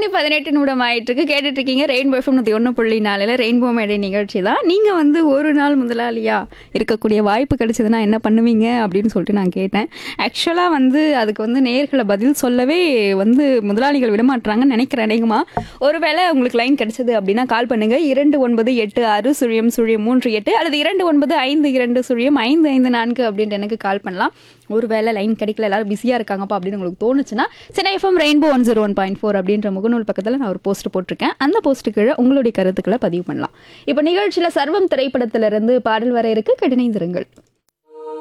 மணி பதினெட்டு நிமிடம் ஆயிட்டு இருக்கு கேட்டுட்டு இருக்கீங்க ரெயின்போ எஃப்எம் நூற்றி ஒன்று புள்ளி நாலில் ரெயின்போ மேடை நிகழ்ச்சி தான் நீங்கள் வந்து ஒரு நாள் முதலாளியா இருக்கக்கூடிய வாய்ப்பு கிடைச்சதுன்னா என்ன பண்ணுவீங்க அப்படின்னு சொல்லிட்டு நான் கேட்டேன் ஆக்சுவலாக வந்து அதுக்கு வந்து நேர்களை பதில் சொல்லவே வந்து முதலாளிகள் விடமாட்டுறாங்கன்னு நினைக்கிறேன் அநேகமா ஒருவேளை உங்களுக்கு லைன் கிடைச்சது அப்படின்னா கால் பண்ணுங்க இரண்டு ஒன்பது எட்டு ஆறு சுழியம் சுழியம் மூன்று எட்டு அல்லது இரண்டு ஒன்பது ஐந்து இரண்டு சுழியம் ஐந்து ஐந்து நான்கு அப்படின்ட்டு எனக்கு கால் பண்ணலாம் ஒருவேளை லைன் கிடைக்கல எல்லாரும் பிஸியாக இருக்காங்கப்பா அப்படின்னு உங்களுக்கு தோணுச்சுன்னா Chennai FM rainbow one zero one point four அப்படின்ற முகநூல் பக்கத்தில் நான் ஒரு போஸ்ட் போட்டிருக்கேன் அந்த போஸ்ட்டு கீழே உங்களுடைய கருத்துக்களை பதிவு பண்ணலாம் இப்போ நிகழ்ச்சியில் சர்வம் திரைப்படத்திலிருந்து பாடல் வர இருக்கு கடினைந்திருங்கள்